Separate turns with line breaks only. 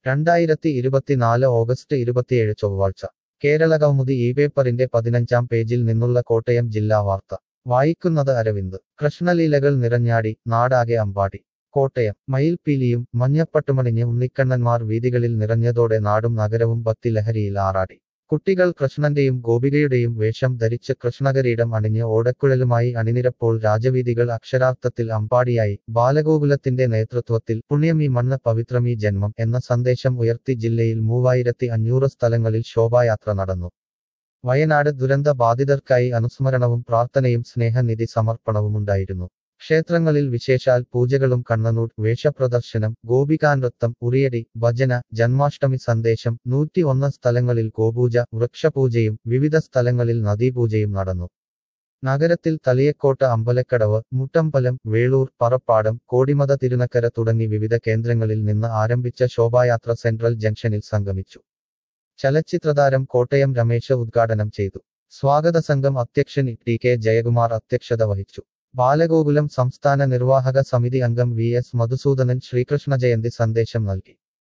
രണ്ടായിരത്തി ഇരുപത്തിനാല് ഓഗസ്റ്റ് ഇരുപത്തിയേഴ് ചൊവ്വാഴ്ച കേരളകൗമുദി ഈ പേപ്പറിന്റെ പതിനഞ്ചാം പേജിൽ നിന്നുള്ള കോട്ടയം ജില്ലാ വാർത്ത വായിക്കുന്നത് അരവിന്ദ് കൃഷ്ണലീലകൾ നിറഞ്ഞാടി നാടാകെ അമ്പാടി കോട്ടയം മയിൽപീലിയും മഞ്ഞപ്പട്ടുമണിഞ്ഞ് ഉണ്ണിക്കണ്ണന്മാർ വീതികളിൽ നിറഞ്ഞതോടെ നാടും നഗരവും ഭക്തിലഹരിയിൽ ആറാടി കുട്ടികൾ കൃഷ്ണന്റെയും ഗോപികയുടെയും വേഷം ധരിച്ച് കൃഷ്ണകരീടം അണിഞ്ഞ് ഓടക്കുഴലുമായി അണിനിരപ്പോൾ രാജവീതികൾ അക്ഷരാർത്ഥത്തിൽ അമ്പാടിയായി ബാലഗോകുലത്തിന്റെ നേതൃത്വത്തിൽ പുണ്യമീ മണ്ണ് പവിത്രമീ ജന്മം എന്ന സന്ദേശം ഉയർത്തി ജില്ലയിൽ മൂവായിരത്തി അഞ്ഞൂറ് സ്ഥലങ്ങളിൽ ശോഭായാത്ര നടന്നു വയനാട് ദുരന്ത ബാധിതർക്കായി അനുസ്മരണവും പ്രാർത്ഥനയും സ്നേഹനിധി സമർപ്പണവുമുണ്ടായിരുന്നു ക്ഷേത്രങ്ങളിൽ വിശേഷാൽ പൂജകളും കണ്ണനൂർ വേഷപ്രദർശനം ഗോപികാനൃത്തം ഉറിയടി ഭജന ജന്മാഷ്ടമി സന്ദേശം നൂറ്റി ഒന്ന് സ്ഥലങ്ങളിൽ ഗോപൂജ വൃക്ഷപൂജയും വിവിധ സ്ഥലങ്ങളിൽ നദീപൂജയും നടന്നു നഗരത്തിൽ തളിയക്കോട്ട അമ്പലക്കടവ് മുട്ടമ്പലം വേളൂർ പറപ്പാടം കോടിമത തിരുനക്കര തുടങ്ങി വിവിധ കേന്ദ്രങ്ങളിൽ നിന്ന് ആരംഭിച്ച ശോഭായാത്ര സെൻട്രൽ ജംഗ്ഷനിൽ സംഗമിച്ചു ചലച്ചിത്രതാരം കോട്ടയം രമേശ് ഉദ്ഘാടനം ചെയ്തു സ്വാഗത സംഘം അധ്യക്ഷൻ ടി കെ ജയകുമാർ അധ്യക്ഷത വഹിച്ചു ബാലഗോകുലം സംസ്ഥാന നിർവാഹക സമിതി അംഗം വി എസ് മധുസൂദനൻ ശ്രീകൃഷ്ണ ജയന്തി സന്ദേശം നൽകി